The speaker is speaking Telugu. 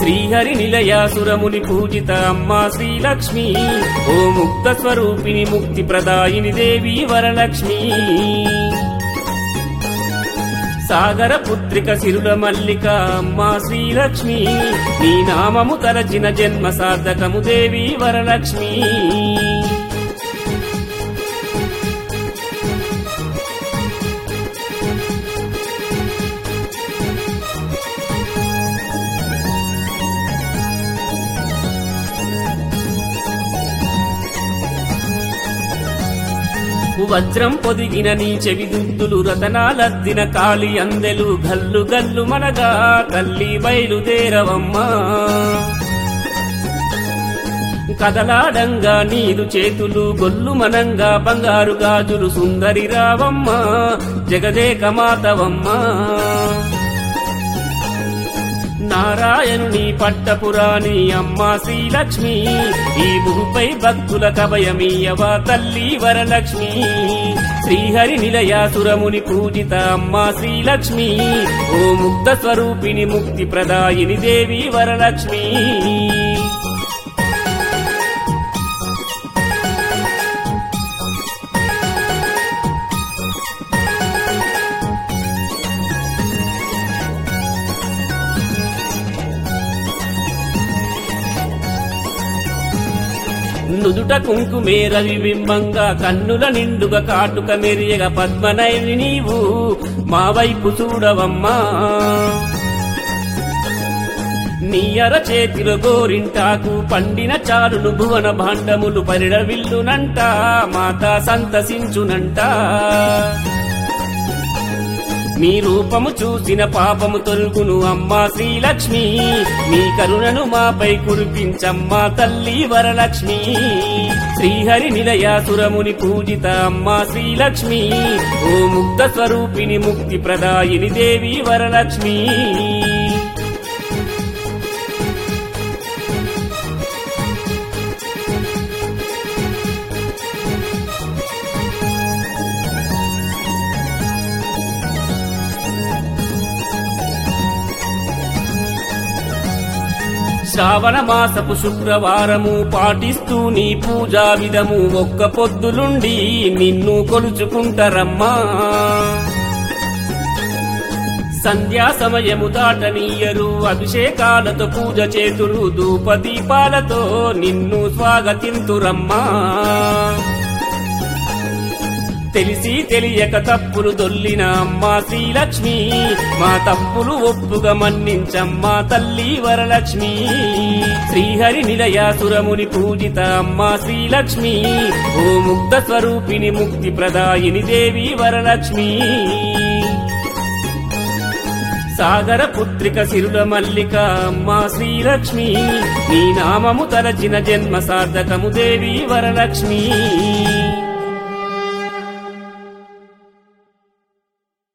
శ్రీహరి నిలయాసురముని పూజిత అమ్మా శ్రీలక్ష్మి ఓ ముక్త స్వరూపిణి ముక్తి ప్రదాయిని దేవి వరలక్ష్మి సాగర పుత్రిక సిరుల మల్లిక అమ్మా శ్రీలక్ష్మి నీ నామము తలచిన జన్మ సార్థకము దేవి వరలక్ష్మి వజ్రం పొదిగిన నీ చెవి దుద్దులు రతనాలద్దిన కాళి అందెలు గల్లు గల్లు మనగా తల్లి బయలుదేరవమ్మా కదలాడంగా నీదు చేతులు గొల్లు మనంగా బంగారు గాజులు సుందరి రావమ్మా జగదేక మాతవమ్మా నారాయణుని పట్టపురాణి అమ్మా శ్రీలక్ష్మి ఈ భూపై భక్తుల కవయమీయవా తల్లి వరలక్ష్మి శ్రీహరి నిలయాసురముని పూజిత అమ్మా శ్రీలక్ష్మి ఓ ముక్త స్వరూపిణి ముక్తి ప్రదాయిని దేవి వరలక్ష్మి నుదుట కుంకుమే రవిబింబంగా కన్నుల నిండుగా కాటుక మెరియగ పద్మనయని నీవు మా వైపు చూడవమ్మా నీ అర చేతిలో గోరింటాకు పండిన చాలును భువన భాండములు పరిడవిల్లునంట మాత సంతసించునంట మీ రూపము చూసిన పాపము తొలుగును అమ్మా శ్రీలక్ష్మి మీ కరుణను మాపై కురిపించమ్మా తల్లి వరలక్ష్మి శ్రీహరి నిలయాసురముని పూజిత అమ్మా శ్రీలక్ష్మి ఓ ముక్త స్వరూపిణి ముక్తి ప్రదాయిని దేవి వరలక్ష్మి శ్రావణ మాసపు శుక్రవారము పాటిస్తూ నీ పూజా విధము ఒక్క పొద్దులుండి నిన్ను కొలుచుకుంటారమ్మా సంధ్యా సమయము దాటనీయరు అభిషేకాలతో పూజ చేతురు ధూపదీపాలతో నిన్ను స్వాగతింతురమ్మా తెలిసి తెలియక తప్పులు దొల్లిన అమ్మా శ్రీలక్ష్మి మా తప్పులు ఒప్పుగా మన్నించమ్మా తల్లి వరలక్ష్మి శ్రీహరి నిలయాసురముని పూజిత అమ్మా శ్రీలక్ష్మి ఓ ముక్త స్వరూపిణి ముక్తి ప్రదాయిని దేవి వరలక్ష్మి సాగర పుత్రిక సిరుల మల్లిక అమ్మా శ్రీలక్ష్మి నీ నామము తలచిన జన్మ సార్థకము దేవి వరలక్ష్మి